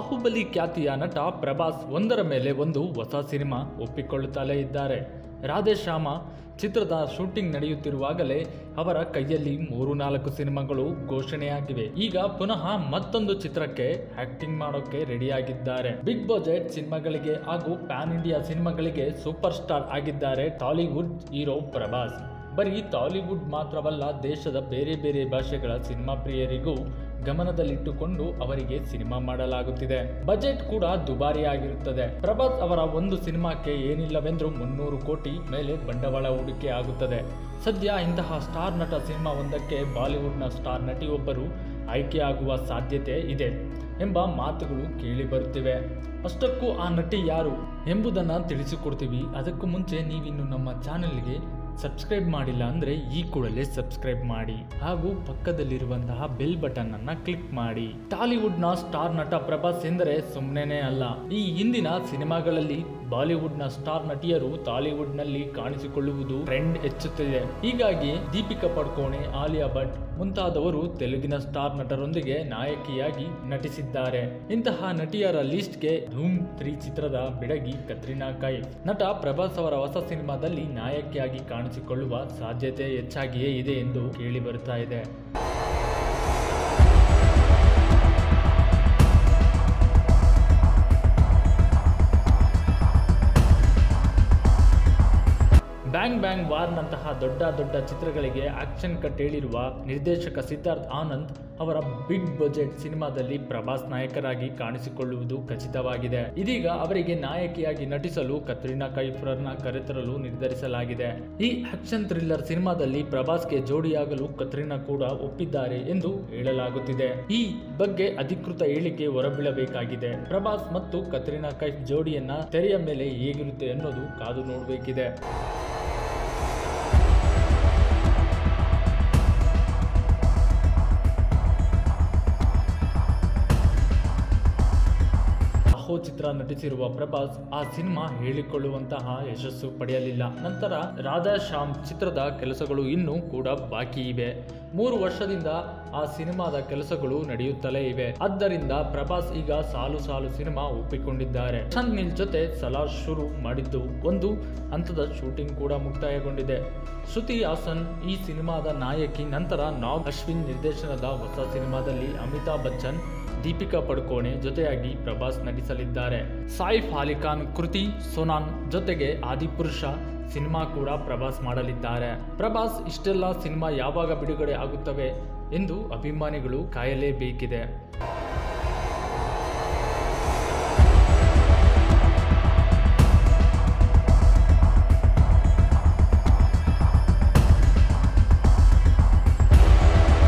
ಬಾಹುಬಲಿ ಖ್ಯಾತಿಯ ನಟ ಪ್ರಭಾಸ್ ಒಂದರ ಮೇಲೆ ಒಂದು ಹೊಸ ಸಿನಿಮಾ ಒಪ್ಪಿಕೊಳ್ಳುತ್ತಲೇ ಇದ್ದಾರೆ ರಾಧೇಶ್ಯಾಮ ಚಿತ್ರದ ಶೂಟಿಂಗ್ ನಡೆಯುತ್ತಿರುವಾಗಲೇ ಅವರ ಕೈಯಲ್ಲಿ ಮೂರು ನಾಲ್ಕು ಸಿನಿಮಾಗಳು ಘೋಷಣೆಯಾಗಿವೆ ಈಗ ಪುನಃ ಮತ್ತೊಂದು ಚಿತ್ರಕ್ಕೆ ಆಕ್ಟಿಂಗ್ ಮಾಡೋಕೆ ರೆಡಿಯಾಗಿದ್ದಾರೆ ಬಿಗ್ ಬಜೆಟ್ ಸಿನಿಮಾಗಳಿಗೆ ಹಾಗೂ ಪ್ಯಾನ್ ಇಂಡಿಯಾ ಸಿನಿಮಾಗಳಿಗೆ ಸೂಪರ್ ಸ್ಟಾರ್ ಆಗಿದ್ದಾರೆ ಟಾಲಿವುಡ್ ಹೀರೋ ಪ್ರಭಾಸ್ ಬರೀ ಟಾಲಿವುಡ್ ಮಾತ್ರವಲ್ಲ ದೇಶದ ಬೇರೆ ಬೇರೆ ಭಾಷೆಗಳ ಸಿನಿಮಾ ಪ್ರಿಯರಿಗೂ ಗಮನದಲ್ಲಿಟ್ಟುಕೊಂಡು ಅವರಿಗೆ ಸಿನಿಮಾ ಮಾಡಲಾಗುತ್ತಿದೆ ಬಜೆಟ್ ಕೂಡ ದುಬಾರಿ ಆಗಿರುತ್ತದೆ ಪ್ರಭಾಸ್ ಅವರ ಒಂದು ಸಿನಿಮಾಕ್ಕೆ ಏನಿಲ್ಲವೆಂದ್ರೂ ಮುನ್ನೂರು ಕೋಟಿ ಮೇಲೆ ಬಂಡವಾಳ ಹೂಡಿಕೆ ಆಗುತ್ತದೆ ಸದ್ಯ ಇಂತಹ ಸ್ಟಾರ್ ನಟ ಸಿನಿಮಾ ಒಂದಕ್ಕೆ ಬಾಲಿವುಡ್ನ ಸ್ಟಾರ್ ನಟಿಯೊಬ್ಬರು ಆಯ್ಕೆಯಾಗುವ ಸಾಧ್ಯತೆ ಇದೆ ಎಂಬ ಮಾತುಗಳು ಕೇಳಿ ಬರುತ್ತಿವೆ ಅಷ್ಟಕ್ಕೂ ಆ ನಟಿ ಯಾರು ಎಂಬುದನ್ನು ತಿಳಿಸಿಕೊಡ್ತೀವಿ ಅದಕ್ಕೂ ಮುಂಚೆ ನೀವಿನ್ನು ನಮ್ಮ ಚಾನೆಲ್ಗೆ ಸಬ್ಸ್ಕ್ರೈಬ್ ಮಾಡಿಲ್ಲ ಅಂದರೆ ಈ ಕೂಡಲೇ ಸಬ್ಸ್ಕ್ರೈಬ್ ಮಾಡಿ ಹಾಗೂ ಪಕ್ಕದಲ್ಲಿರುವಂತಹ ಬೆಲ್ ಬಟನ್ ಅನ್ನ ಕ್ಲಿಕ್ ಮಾಡಿ ಟಾಲಿವುಡ್ನ ಸ್ಟಾರ್ ನಟ ಪ್ರಭಾಸ್ ಎಂದರೆ ಸುಮ್ಮನೆ ಅಲ್ಲ ಈ ಹಿಂದಿನ ಸಿನಿಮಾಗಳಲ್ಲಿ ಬಾಲಿವುಡ್ನ ಸ್ಟಾರ್ ನಟಿಯರು ಟಾಲಿವುಡ್ನಲ್ಲಿ ಕಾಣಿಸಿಕೊಳ್ಳುವುದು ಟ್ರೆಂಡ್ ಹೆಚ್ಚುತ್ತಿದೆ ಹೀಗಾಗಿ ದೀಪಿಕಾ ಪಡ್ಕೋಣೆ ಆಲಿಯಾ ಭಟ್ ಮುಂತಾದವರು ತೆಲುಗಿನ ಸ್ಟಾರ್ ನಟರೊಂದಿಗೆ ನಾಯಕಿಯಾಗಿ ನಟಿಸಿದ್ದಾರೆ ಇಂತಹ ನಟಿಯರ ಲಿಸ್ಟ್ಗೆ ಧೂಮ್ ತ್ರೀ ಚಿತ್ರದ ಬಿಡಗಿ ಕತ್ರಿನಾ ಕೈಫ್ ನಟ ಪ್ರಭಾಸ್ ಅವರ ಹೊಸ ಸಿನಿಮಾದಲ್ಲಿ ನಾಯಕಿಯಾಗಿ ಕಾಣಿಸಿಕೊಳ್ಳುವ ಸಾಧ್ಯತೆ ಹೆಚ್ಚಾಗಿಯೇ ಇದೆ ಎಂದು ಕೇಳಿ ಬರುತ್ತಾ ಇದೆ ಬ್ಯಾಂಗ್ ಬ್ಯಾಂಗ್ ವಾರ್ನಂತಹ ದೊಡ್ಡ ದೊಡ್ಡ ಚಿತ್ರಗಳಿಗೆ ಆಕ್ಷನ್ ಕಟ್ ಹೇಳಿರುವ ನಿರ್ದೇಶಕ ಸಿದ್ಧಾರ್ಥ್ ಆನಂದ್ ಅವರ ಬಿಗ್ ಬಜೆಟ್ ಸಿನಿಮಾದಲ್ಲಿ ಪ್ರಭಾಸ್ ನಾಯಕರಾಗಿ ಕಾಣಿಸಿಕೊಳ್ಳುವುದು ಖಚಿತವಾಗಿದೆ ಇದೀಗ ಅವರಿಗೆ ನಾಯಕಿಯಾಗಿ ನಟಿಸಲು ಕತ್ರಿನಾ ಕೈಫ್ರನ್ನ ಕರೆತರಲು ನಿರ್ಧರಿಸಲಾಗಿದೆ ಈ ಆಕ್ಷನ್ ಥ್ರಿಲ್ಲರ್ ಸಿನಿಮಾದಲ್ಲಿ ಪ್ರಭಾಸ್ಗೆ ಜೋಡಿಯಾಗಲು ಕತ್ರಿನಾ ಕೂಡ ಒಪ್ಪಿದ್ದಾರೆ ಎಂದು ಹೇಳಲಾಗುತ್ತಿದೆ ಈ ಬಗ್ಗೆ ಅಧಿಕೃತ ಹೇಳಿಕೆ ಹೊರಬೀಳಬೇಕಾಗಿದೆ ಪ್ರಭಾಸ್ ಮತ್ತು ಕತ್ರಿನಾ ಕೈಫ್ ಜೋಡಿಯನ್ನ ತೆರೆಯ ಮೇಲೆ ಹೇಗಿರುತ್ತೆ ಅನ್ನೋದು ಕಾದು ನೋಡಬೇಕಿದೆ ಅಹೋ ಚಿತ್ರ ನಟಿಸಿರುವ ಪ್ರಭಾಸ್ ಆ ಸಿನಿಮಾ ಹೇಳಿಕೊಳ್ಳುವಂತಹ ಯಶಸ್ಸು ಪಡೆಯಲಿಲ್ಲ ನಂತರ ರಾಧಾ ಶ್ಯಾಮ್ ಚಿತ್ರದ ಕೆಲಸಗಳು ಇನ್ನೂ ಕೂಡ ಬಾಕಿ ಇವೆ ಮೂರು ವರ್ಷದಿಂದ ಆ ಸಿನಿಮಾದ ಕೆಲಸಗಳು ನಡೆಯುತ್ತಲೇ ಇವೆ ಆದ್ದರಿಂದ ಪ್ರಭಾಸ್ ಈಗ ಸಾಲು ಸಾಲು ಸಿನಿಮಾ ಒಪ್ಪಿಕೊಂಡಿದ್ದಾರೆ ಷನ್ ನಿಲ್ ಜೊತೆ ಸಲಾರ್ ಶುರು ಮಾಡಿದ್ದು ಒಂದು ಹಂತದ ಶೂಟಿಂಗ್ ಕೂಡ ಮುಕ್ತಾಯಗೊಂಡಿದೆ ಶ್ರುತಿ ಹಾಸನ್ ಈ ಸಿನಿಮಾದ ನಾಯಕಿ ನಂತರ ನಾಗ್ ಅಶ್ವಿನ್ ನಿರ್ದೇಶನದ ಹೊಸ ಸಿನಿಮಾದಲ್ಲಿ ಅಮಿತಾಬ್ ಬಚ್ಚನ್ ದೀಪಿಕಾ ಪಡುಕೋಣೆ ಜೊತೆಯಾಗಿ ಪ್ರಭಾಸ್ ನಟಿಸಲಿದ್ದಾರೆ ಸಾಯಿಫ್ ಅಲಿ ಖಾನ್ ಕೃತಿ ಸೋನಾನ್ ಜೊತೆಗೆ ಆದಿಪುರುಷ ಸಿನಿಮಾ ಕೂಡ ಪ್ರಭಾಸ್ ಮಾಡಲಿದ್ದಾರೆ ಪ್ರಭಾಸ್ ಇಷ್ಟೆಲ್ಲ ಸಿನಿಮಾ ಯಾವಾಗ ಬಿಡುಗಡೆ ಆಗುತ್ತವೆ ಎಂದು ಅಭಿಮಾನಿಗಳು ಕಾಯಲೇಬೇಕಿದೆ